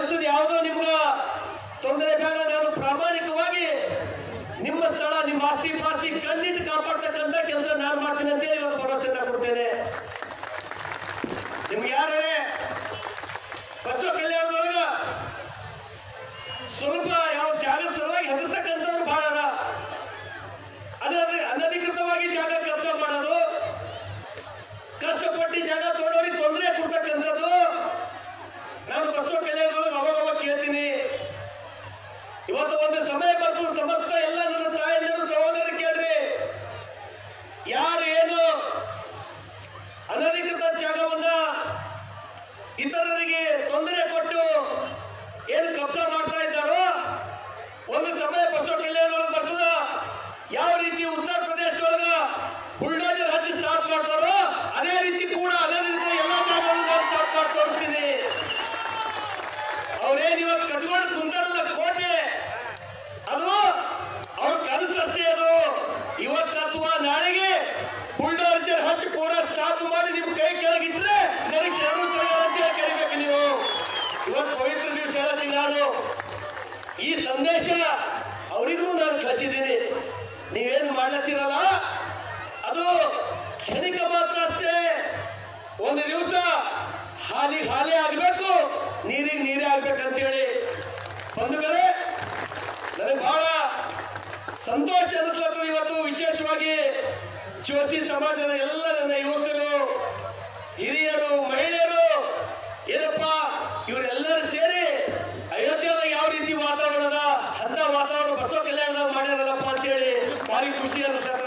ಕೆಲಸದ ಯಾವುದೋ ನಿಮ್ಗ ತೊಂದರೆ ಬೇಡ ನಾನು ಪ್ರಾಮಾಣಿಕವಾಗಿ ನಿಮ್ಮ ಸ್ಥಳ ನಿಮ್ಮ ಆಸ್ತಿ ಪಾಸ್ತಿ ಕಣ್ಣಿಟ್ಟು ಕಾಪಾಡ್ತಕ್ಕಂಥ ಕೆಲಸ ನಾನು ಮಾಡ್ತೀನಿ ಅಂತ ಹೇಳಿ ಇವತ್ತು ಭರವಸೆನ ಕೊಡ್ತೇನೆ ನಿಮ್ಗೆ ಯಾರೇ ಬಸವ ಕಲ್ಯಾಣದೊಳಗ ಸ್ವಲ್ಪ ಯಾವ ಜಾಗದ ಸಲುವಾಗಿ ಹೆದರ್ಸ್ತಕ್ಕಂಥವ್ರು ಬಹಳ ಅದ ಅನಧಿ ಅನಧಿಕೃತವಾಗಿ ಜಾಗ ಕಬ್ಜಾ ಮಾಡೋದು ಕಷ್ಟಪಟ್ಟು ಜಾಗ ತೋಡೋರಿಗೆ ತೊಂದರೆ ಕೊಡ್ತಕ್ಕಂಥದ್ದು ನಾನು ಬಸವ ಕಲ್ಯಾಣದೊಳಗೆ ಅವಾಗ ಅವಾಗ ಕೇಳ್ತೀನಿ ಇವತ್ತು ಒಂದು ಸಮಯ ಬರ್ತದೆ ಸಮಸ್ತ ಎಲ್ಲ ನನ್ನ ತಾಯಂದಿರು ಸಹೋದರರು ಕೇಳ್ರಿ ಯಾರು ಏನು ಅನಧಿಕೃತ ಜಾಗವನ್ನ ಇತರರಿಗೆ ತೊಂದರೆ ಕೊಟ್ಟು ಏನು ಕಬ್ಜಾ ಮಾಡ್ತಾ ಇದ್ದಾರೋ ಒಂದು ಸಮಯ ಬಸವ ಕಲ್ಯಾಣದೊಳಗೆ ಬರ್ತದ ಯಾವ ರೀತಿ ಉತ್ತರ ಪ್ರದೇಶದೊಳಗ ಬುಲ್ಡೋಜರ್ ಹಚ್ಚಿ ಸ್ಟಾರ್ಟ್ ಮಾಡ್ತಾರೋ ಅದೇ ರೀತಿ ಕೂಡ ಅದೇ ರೀತಿ ಎಲ್ಲ ಜಾಗಗಳನ್ನು ಸ್ಟಾರ್ಟ್ ಮಾಡಿ ತೋರಿಸ್ತೀನಿ ಅವ್ರೇನ್ ಇವತ್ತು ಕಟ್ಕೊಂಡು ಕುಂತಾರಲ್ಲ ಕೋಟೆ ಅದು ಅವ್ರ ಕನಸಷ್ಟೇ ಅದು ಇವತ್ತು ಅಥವಾ ನಾಳೆಗೆ ಬುಲ್ಡೋಜರ್ ಹಚ್ಚಿ ಕೂಡ ಸ್ಟಾಪ್ ಮಾಡಿ ನಿಮ್ ಕೈ ಕೆಳಗಿಟ್ರೆ ನನಗೆ ಶರಣು ಸರಿ ಅಂತ ಹೇಳಿ ಕರಿಬೇಕು ನೀವು ಇವತ್ತು ಪವಿತ್ರ ದಿವಸ ಹೇಳ್ತೀನಿ ನಾನು ಈ ಸಂದೇಶ ಅವರಿಗೂ ನಾನು ಕಳಿಸಿದ್ದೀನಿ ನೀವೇನು ಮಾಡ್ಲತ್ತೀರಲ್ಲ ಅದು ಕ್ಷಣಿಕ ಮಾತ್ರ ಅಷ್ಟೇ ಒಂದು ದಿವಸ ಹಾಲಿಗೆ ಹಾಲೇ ಆಗ್ಬೇಕು ನೀರಿಗೆ ನೀರೇ ಆಗ್ಬೇಕಂತೇಳಿ ಬಂಧುಗಳೇ ನನಗೆ ಬಹಳ ಸಂತೋಷ ಅನಿಸ್ಲತ್ತು ಇವತ್ತು ವಿಶೇಷವಾಗಿ ಜೋಶಿ ಸಮಾಜದ ಎಲ್ಲ ನನ್ನ ಯುವಕರು ಹಿರಿಯರು ಮಹಿಳೆಯರು ಏನಪ್ಪ ಇವರೆಲ್ಲರೂ ಸೇರಿ ಅಯೋಧ್ಯೆದಾಗ ಯಾವ ರೀತಿ ವಾತಾವರಣದ ಅಂತ ವಾತಾವರಣ ಬಸವ ಕಲ್ಯಾಣ ಮಾಡ್ಯಾರಲ್ಲಪ್ಪ ಅಂತೇಳಿ ಭಾರಿ ಖುಷಿ ಅನಿಸ್ತಾ